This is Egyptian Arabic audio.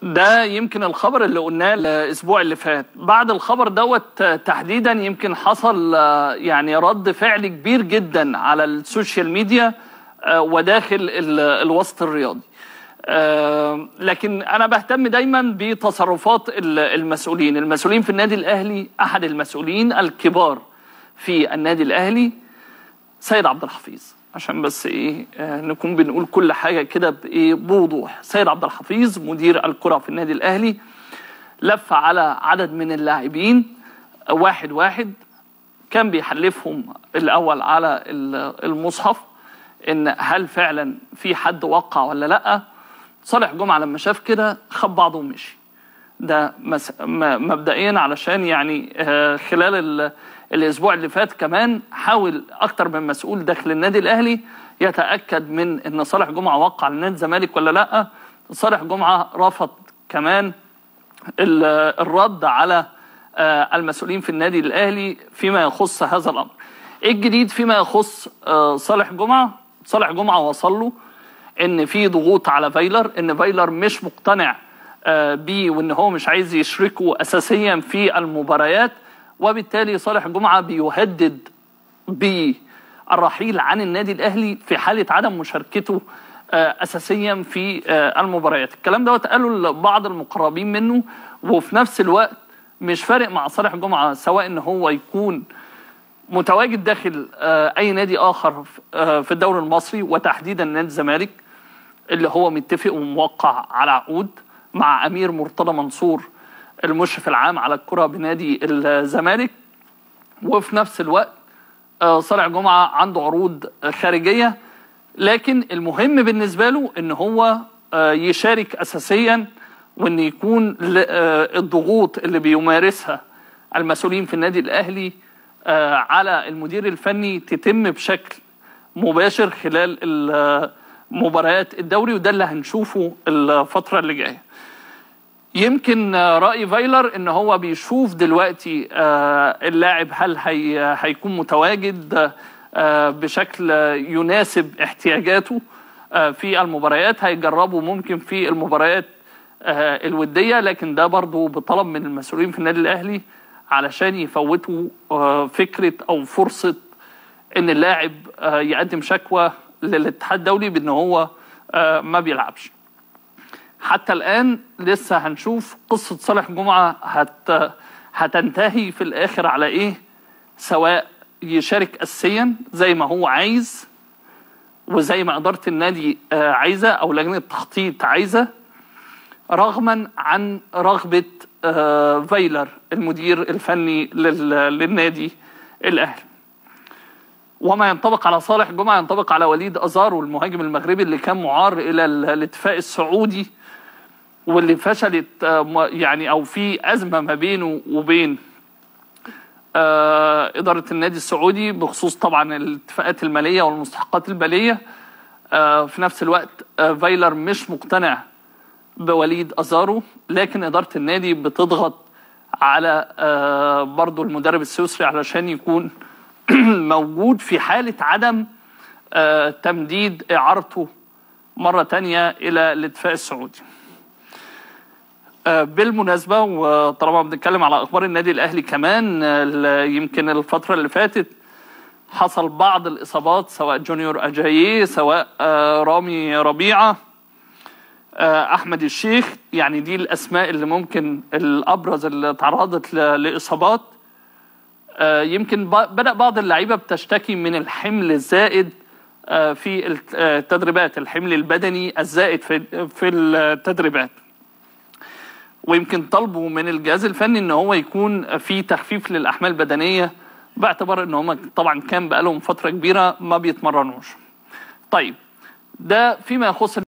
ده يمكن الخبر اللي قلناه الاسبوع اللي فات بعد الخبر دوت تحديدا يمكن حصل يعني رد فعل كبير جدا على السوشيال ميديا وداخل الوسط الرياضي لكن انا بهتم دايما بتصرفات المسؤولين المسؤولين في النادي الاهلي احد المسؤولين الكبار في النادي الاهلي سيد عبد الحفيظ عشان بس ايه آه نكون بنقول كل حاجه كده بايه بوضوح سيد عبد الحفيظ مدير الكره في النادي الاهلي لف على عدد من اللاعبين واحد واحد كان بيحلفهم الاول على المصحف ان هل فعلا في حد وقع ولا لا صالح جمعه لما شاف كده خد بعضه ومشي ده مس... مبدئيا علشان يعني آه خلال الاسبوع اللي فات كمان حاول اكتر من مسؤول داخل النادي الاهلي يتاكد من ان صالح جمعه وقع لنادي الزمالك ولا لا صالح جمعه رفض كمان الرد على المسؤولين في النادي الاهلي فيما يخص هذا الامر ايه الجديد فيما يخص صالح جمعه صالح جمعه وصل له ان في ضغوط على فايلر ان فايلر مش مقتنع بيه وان هو مش عايز يشركه اساسيا في المباريات وبالتالي صالح جمعه بيهدد بالرحيل عن النادي الاهلي في حاله عدم مشاركته اساسيا في المباريات الكلام دوت قاله بعض المقربين منه وفي نفس الوقت مش فارق مع صالح جمعه سواء ان هو يكون متواجد داخل اي نادي اخر في الدوري المصري وتحديدا نادي الزمالك اللي هو متفق وموقع على عقود مع امير مرتضى منصور المشرف العام على الكره بنادي الزمالك وفي نفس الوقت صالح جمعه عنده عروض خارجيه لكن المهم بالنسبه له ان هو يشارك اساسيا وان يكون الضغوط اللي بيمارسها المسؤولين في النادي الاهلي على المدير الفني تتم بشكل مباشر خلال مباريات الدوري وده اللي هنشوفه الفتره اللي جايه يمكن راي فايلر ان هو بيشوف دلوقتي اللاعب هل هي هيكون متواجد بشكل يناسب احتياجاته في المباريات هيجربوا ممكن في المباريات الوديه لكن ده برضه بطلب من المسؤولين في النادي الاهلي علشان يفوتوا فكره او فرصه ان اللاعب يقدم شكوى للاتحاد الدولي بان هو ما بيلعبش حتى الان لسه هنشوف قصه صالح جمعه هت هتنتهي في الاخر على ايه سواء يشارك اساسيا زي ما هو عايز وزي ما اداره النادي عايزه او لجنه التخطيط عايزه رغما عن رغبه فايلر المدير الفني للنادي الاهلي وما ينطبق على صالح جمعه ينطبق على وليد ازارو المهاجم المغربي اللي كان معار الى الاتفاق السعودي واللي فشلت يعني او في ازمه ما بينه وبين اداره النادي السعودي بخصوص طبعا الاتفاقات الماليه والمستحقات الماليه في نفس الوقت فايلر مش مقتنع بوليد ازارو لكن اداره النادي بتضغط على برضو المدرب السويسري علشان يكون موجود في حالة عدم تمديد إعارته مرة تانية إلى الاتفاق السعودي بالمناسبة وطالما بنتكلم على أخبار النادي الأهلي كمان يمكن الفترة اللي فاتت حصل بعض الإصابات سواء جونيور أجاييه سواء رامي ربيعة أحمد الشيخ يعني دي الأسماء اللي ممكن الأبرز اللي تعرضت لإصابات يمكن بدا بعض اللعيبه بتشتكي من الحمل الزائد في التدريبات الحمل البدني الزائد في في التدريبات ويمكن طلبوا من الجهاز الفني ان هو يكون في تخفيف للاحمال البدنيه باعتبار ان هم طبعا كان بقالهم فتره كبيره ما بيتمرنوش طيب ده فيما يخص